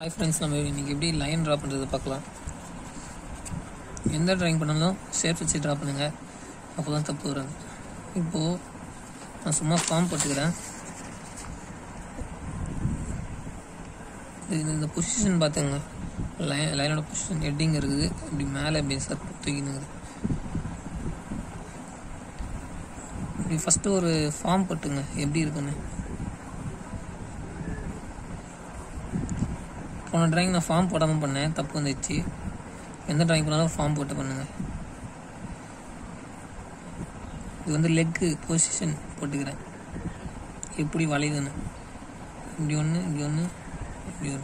hi friends நம்ம இன்னைக்கு எப்படி லைன் ட்ரா பண்ணுறது பார்க்கலாம் எந்த ட்ராயிங் பண்ணாலும் ஷேப் வச்சு ட்ரா பண்ணுங்க அப்போ தான் தப்பு வராது இப்போது நான் சும்மா ஃபார்ம் போட்டுக்கிறேன் இது இந்த பொசிஷன் பார்த்துங்க லைன் லைனோட பொசிஷன் ஹெட்டிங் இருக்குது இப்படி மேலே இப்படி சார் தூக்கினுங்குது இப்படி ஃபஸ்ட்டு ஒரு ஃபார்ம் போட்டுங்க எப்படி இருக்குன்னு போன ட்ராயிங் நான் ஃபார்ம் போடாமல் பண்ணேன் தப்பு வந்துச்சு எந்த ட்ராயிங் பண்ணாலும் ஃபார்ம் போட்டு பண்ணுங்க இது வந்து லெக்கு பொசிஷன் போட்டுக்கிறேன் எப்படி வளையுதுன்னு இப்படி ஒன்று இப்படி ஒன்று இப்படி ஒன்று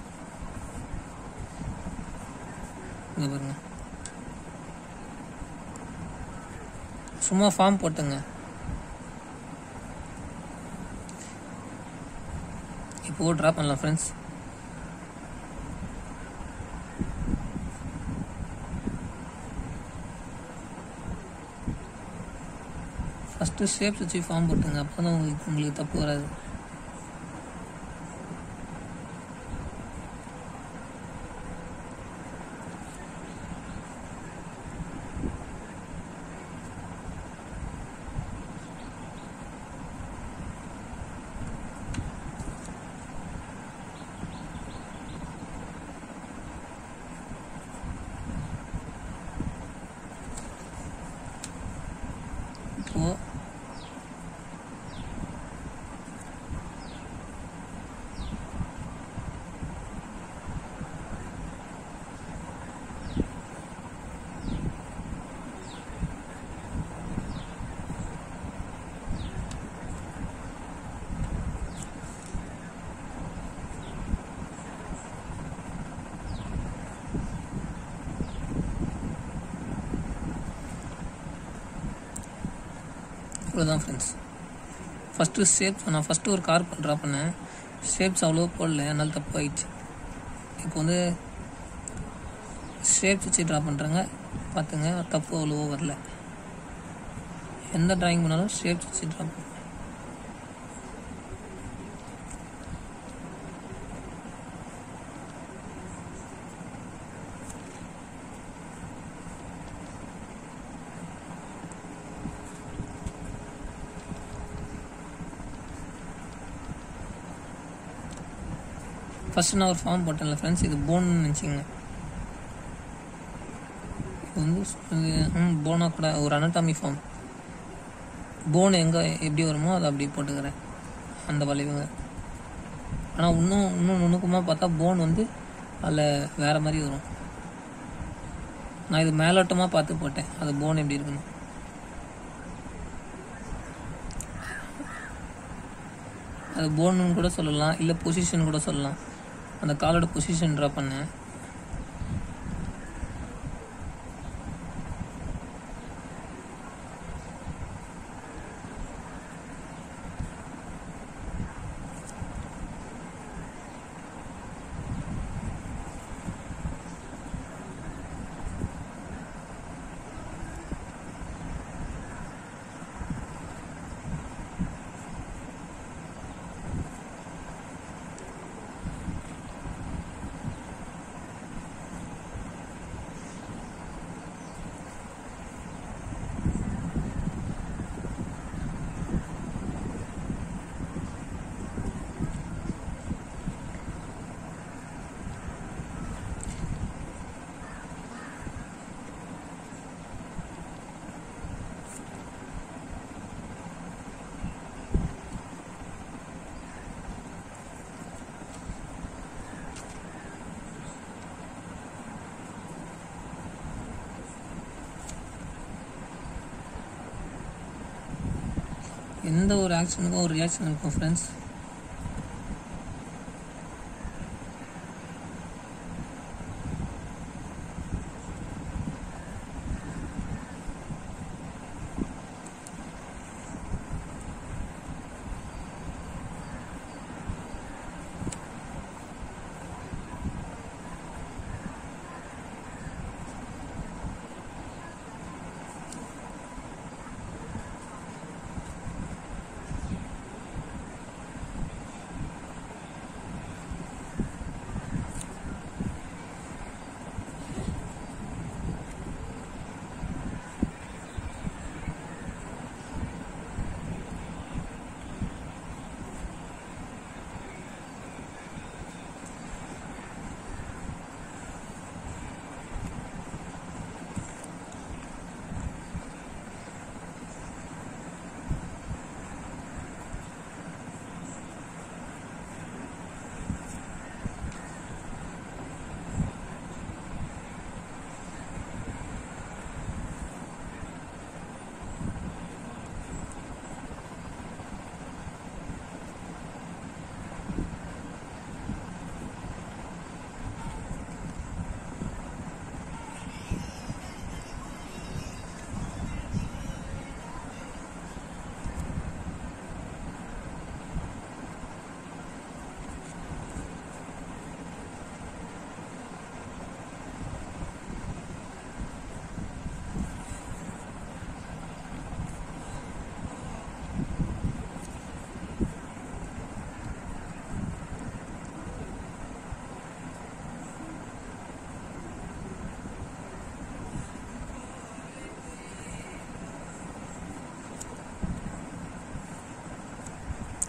இங்கே பாருங்க சும்மா ஃபார்ம் போட்டுங்க இப்போ ட்ரா பண்ணலாம் ஃப்ரெண்ட்ஸ் ஃபஸ்ட்டு ஷேப்ஸ் வச்சு ஃபார்ம் போட்டுங்க அப்போ தான் உங்களுக்கு உங்களுக்கு தப்பு வராது இப்போது இவ்வளோதான் ஃப்ரெண்ட்ஸ் ஃபஸ்ட்டு ஷேப்ஸ் நான் ஃபஸ்ட்டு ஒரு கார் ட்ரா பண்ணேன் ஷேப்ஸ் அவ்வளோ போடல அதனால தப்பு ஆயிடுச்சு இப்போ வந்து ஷேப்ஸ் வச்சு ட்ரா பண்ணுறாங்க பார்த்துங்க தப்பு அவ்வளோவோ வரல எந்த ட்ராயிங் பண்ணாலும் ஷேப்ஸ் வச்சு ட்ரா பண்ணுங்க ஃபஸ்ட்டு நான் ஒரு ஃபார்ம் போட்டேன்ல ஃப்ரெண்ட்ஸ் இது போன்னு நினச்சிங்க இது வந்து இது போனா கூட ஒரு அனட்டாமி ஃபார்ம் போன் எங்கே எப்படி வருமோ அதை அப்படி போட்டுக்கிறேன் அந்த வளைவுங்க ஆனால் இன்னும் இன்னும் நுணுக்கமாக பார்த்தா போன் வந்து அதில் வேறு மாதிரி வரும் நான் இது மேலோட்டமாக பார்த்து போட்டேன் அது போன் எப்படி இருக்குன்னு அது போன்னு கூட சொல்லலாம் இல்லை பொசிஷன் கூட சொல்லலாம் அந்த காலோட பொசிஷன் ட்ரா பண்ணேன் எந்த ஒரு ஆக்ஷனுக்கும் ஒரு ரியாக்ஷன் இருக்கும் ஃப்ரெண்ட்ஸ்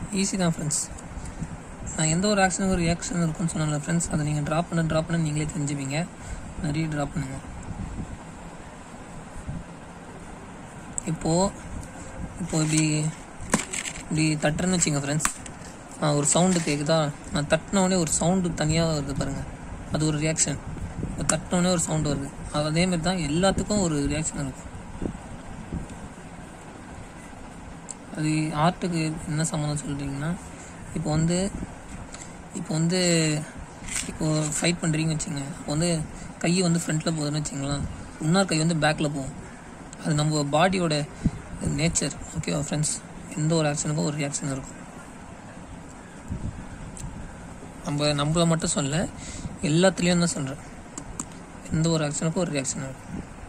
ஈஸி தான் ஃப்ரெண்ட்ஸ் நான் எந்த ஒரு ஆக்ஷனுக்கும் ஒரு ரியாக்ஷன் இருக்கும்னு சொன்னல ஃப்ரெண்ட்ஸ் அதை நீங்கள் ட்ராப் பண்ண ட்ராப் பண்ண நீங்களே தெரிஞ்சுப்பீங்க நிறைய ட்ராப் பண்ணுங்க இப்போது இப்போது இப்படி இப்படி தட்டுறேன்னு வச்சுங்க ஃப்ரெண்ட்ஸ் ஒரு சவுண்டு கேட்குதா நான் தட்டின உடனே ஒரு சவுண்டு தனியாக வருது பாருங்கள் அது ஒரு ரியாக்ஷன் இப்போ தட்டின உடனே ஒரு சவுண்டு வருது அது அதேமாதிரி தான் எல்லாத்துக்கும் ஒரு ரியாக்ஷன் இருக்கும் அது ஆர்ட்டுக்கு என்ன சம்மந்தம் சொல்கிறீங்கன்னா இப்போ வந்து இப்போ வந்து இப்போ ஃபைட் பண்ணுறீங்கன்னு வச்சுங்க அப்போ வந்து கை வந்து ஃப்ரண்ட்டில் போகுதுன்னு வச்சுங்களேன் இன்னொரு கை வந்து பேக்கில் போகும் அது நம்ம பாடியோட நேச்சர் ஓகேவா ஃப்ரெண்ட்ஸ் எந்த ஒரு ஆக்ஷனுக்கும் ஒரு ரியாக்ஷன் இருக்கும் நம்ம நம்மள மட்டும் சொல்ல எல்லாத்துலேயும் தான் சொல்கிறேன் எந்த ஒரு ஆக்ஷனுக்கும் ஒரு ரியாக்ஷன் இருக்கும்